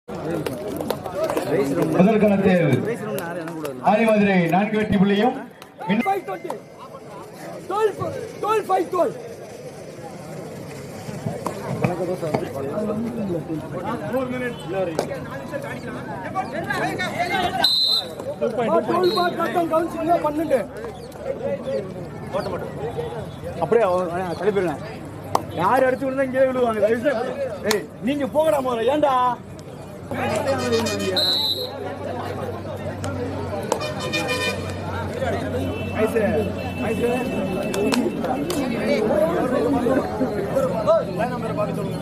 முதல் களத்தில் ஆதிமதுரை நான்கு வெற்றி புள்ளியும் Five twenty. Twelve, twelve, five, twelve. Twelve mark மட்டும் கவனிச்சீங்கன்னா பன்னெண்டு. அப்படியே தள்ளி போயிருங்க யார் அடிச்சு விழுந்தா இங்கே விழுவாங்க தயவு செய்து. ஏய் நீங்க போங்கடா முதல்ல ஏன்டா ஐசு, ஐசு. line number பார்த்து சொல்லுங்க.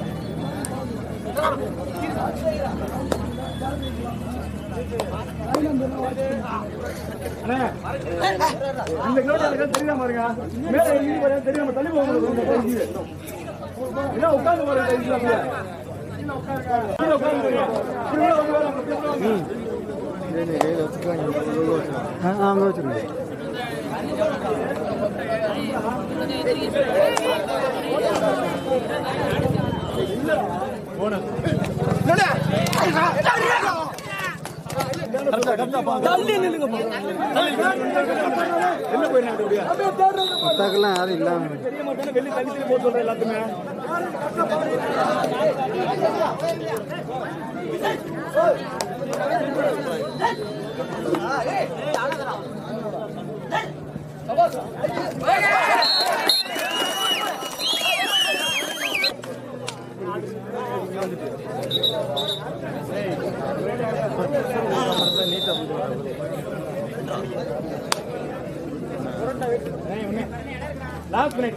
அண்ணே, இந்த கிலோமீட்டர் எனக்கு தெரியாம பாருங்க மேல எங்கேயும் பாருங்க தெரியாம தள்ளி போக முடியாது என்ன உட்காந்து பாருங்க டைஸ்ல அப்படியே கீழே உட்கார்ந்து பாருங்க. இப்படி உள்ள வந்து பாருங்க. அங்கே வச்சுருங்க தள்ளி நில்லுங்கப்பா. என்ன போயிருந்தாங்க அப்படியே அப்படியே third round போ. பத்தாக்கெல்லாம் யாரும் இல்லாமல் தெரிய மாட்டானே வெளியே தள்ளி தள்ளி போக சொல்றேன் எல்லாத்துமே லாஸ்ட் மினிட்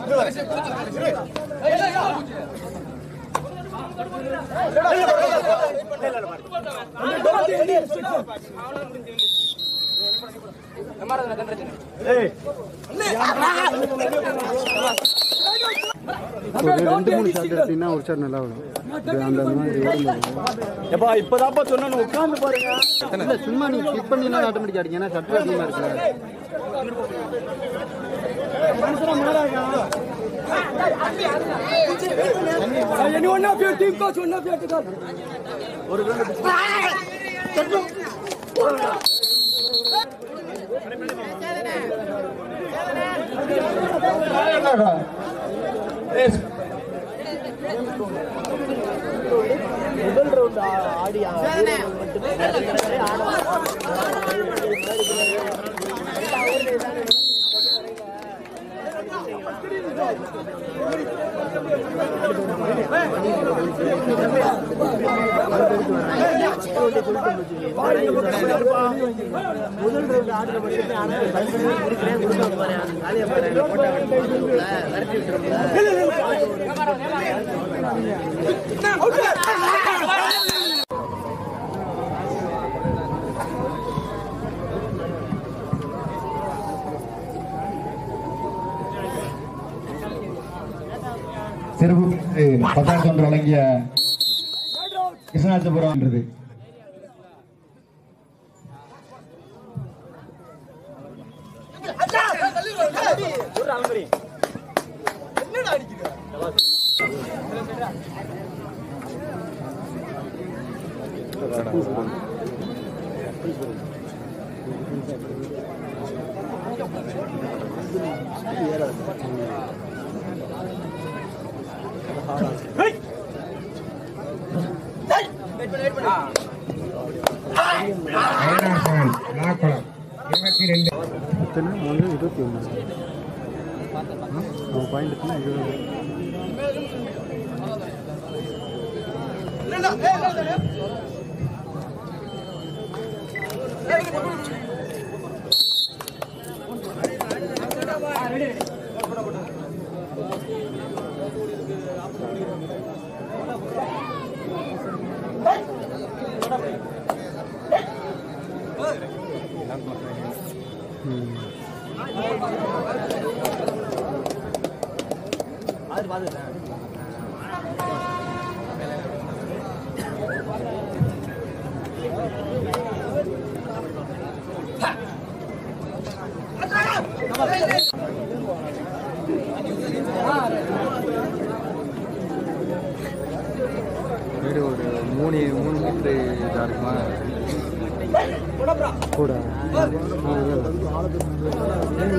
ஏய் ஒரு ரெண்டு மூணு ஷாட் எடுத்தீங்கன்னா ஒரு ஷாட் நல்லா விடும் இது அந்த மாதிரி ஓடும் எப்பா இப்பதாப்பா சொன்னா உட்கார்ந்து பாருங்க இல்லை சும்மா நீங்கள் கிளிக் பண்ணினா ஆட்டோமேட்டிக் அடிங்க ஏன்னா ஷட்டர் அதிகமாக இருக்குல்ல மனுஷனா மாறாங்க Any one of your team coach, one of your team coach. சிறப்பு அஹ், பத்தாயிரத்தி ஒன்று வழங்கிய கிருஷ்ணாச்சபுரம் என்றது எத்தனை ஒன்று இருபத்தி ஒன்று அவன் பாயிண்ட் எத்தனை இருபது வீடு ஒரு மூணு மூணு இப்படி இதாக இருக்குமா கூட ஆ இல்லை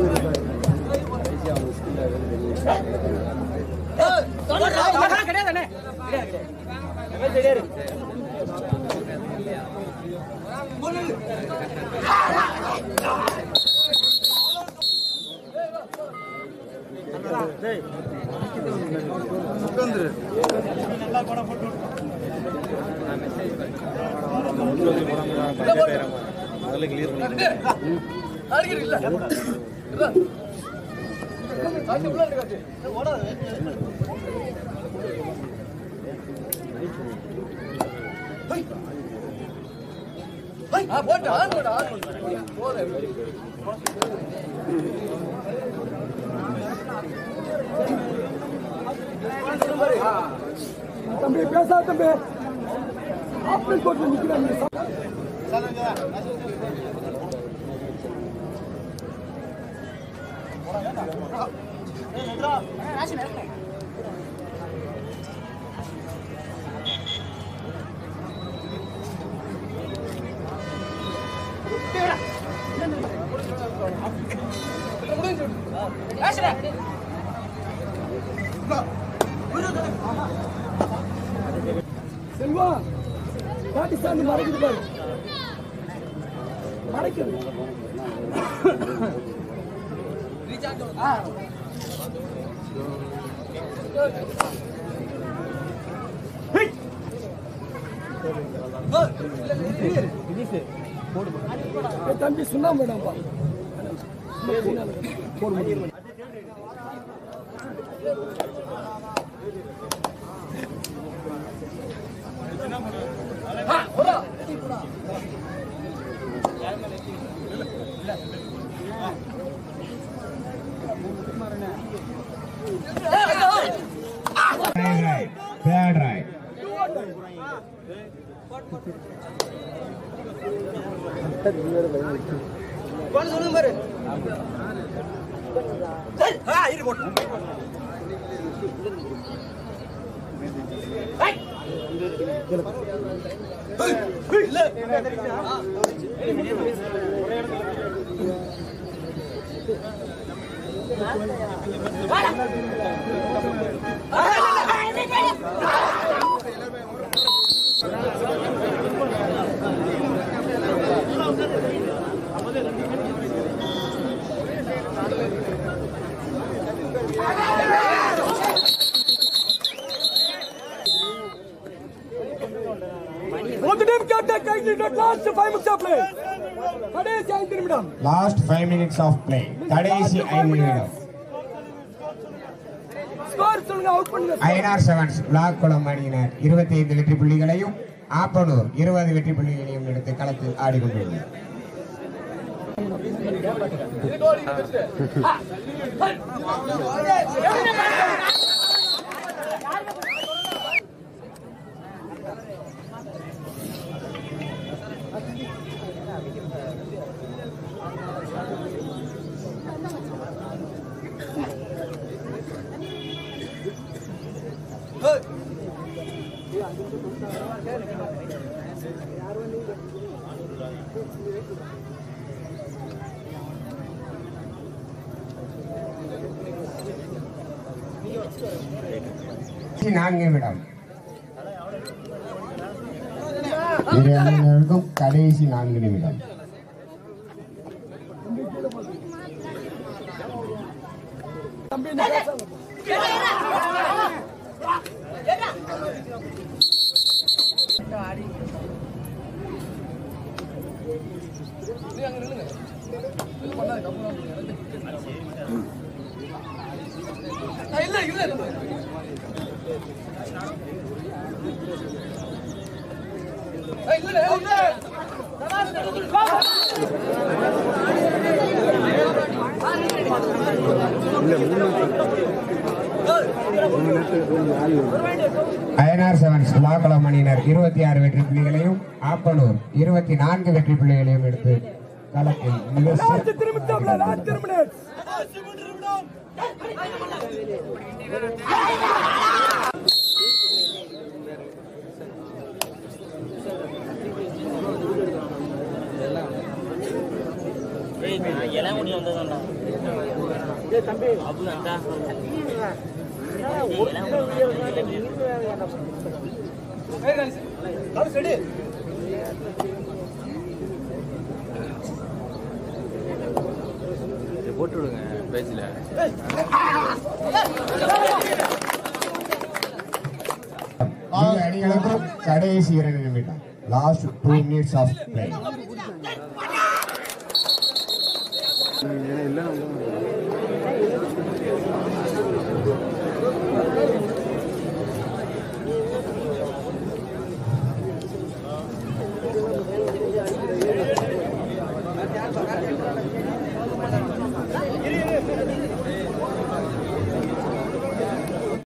தம்பி பேசா தம்பி ஆப்பிள் கோட்ல நிக்கிறாங்க செல்வா பாகிஸ்தான் மறைக்குது பாரு மறைக்குது ஏய் தம்பி சுண்ணாம்பு வேணாம்பா போட முடியும் Bad right. Bad right. Both the team captain kindly not last five minutes of play. கடைசி ஐந்து நிமிடம் last five minutes of play கடைசி ஐந்து நிமிடம் ஸ்கோர் சொல்லுங்க அவுட் பண்ணுங்க ஐஎன்ஆர் செவன்ஸ் பிளாக் குளம் அணியினர் இருபத்தி ஐந்து வெற்றி புள்ளிகளையும் ஆப்பனூர் இருபது வெற்றி புள்ளிகளையும் எடுத்து களத்தில் ஆடிக்கொண்டுள்ளனர் கடைசி நான்கு நிமிடம் இரு அணியினருக்கும் கடைசி நான்கு நிமிடம் தம்பி இந்த பேசாத. அயனார் செவன்ஸ் லாக்குளம் அணியினர் இருபத்தி ஆறு வெற்றி புள்ளிகளையும் ஆப்பனூர் இருபத்தி நான்கு வெற்றி புள்ளிகளையும் எடுத்து களத்தில் மிக லாஸ்ட் சிறப்பாக three minutes last three minutes போட்டு விடுங்க பேச்சில் இரு அணிகளுக்கும் கடைசி இரண்டு நிமிடம் last two minutes of play ஏன்னா இல்லை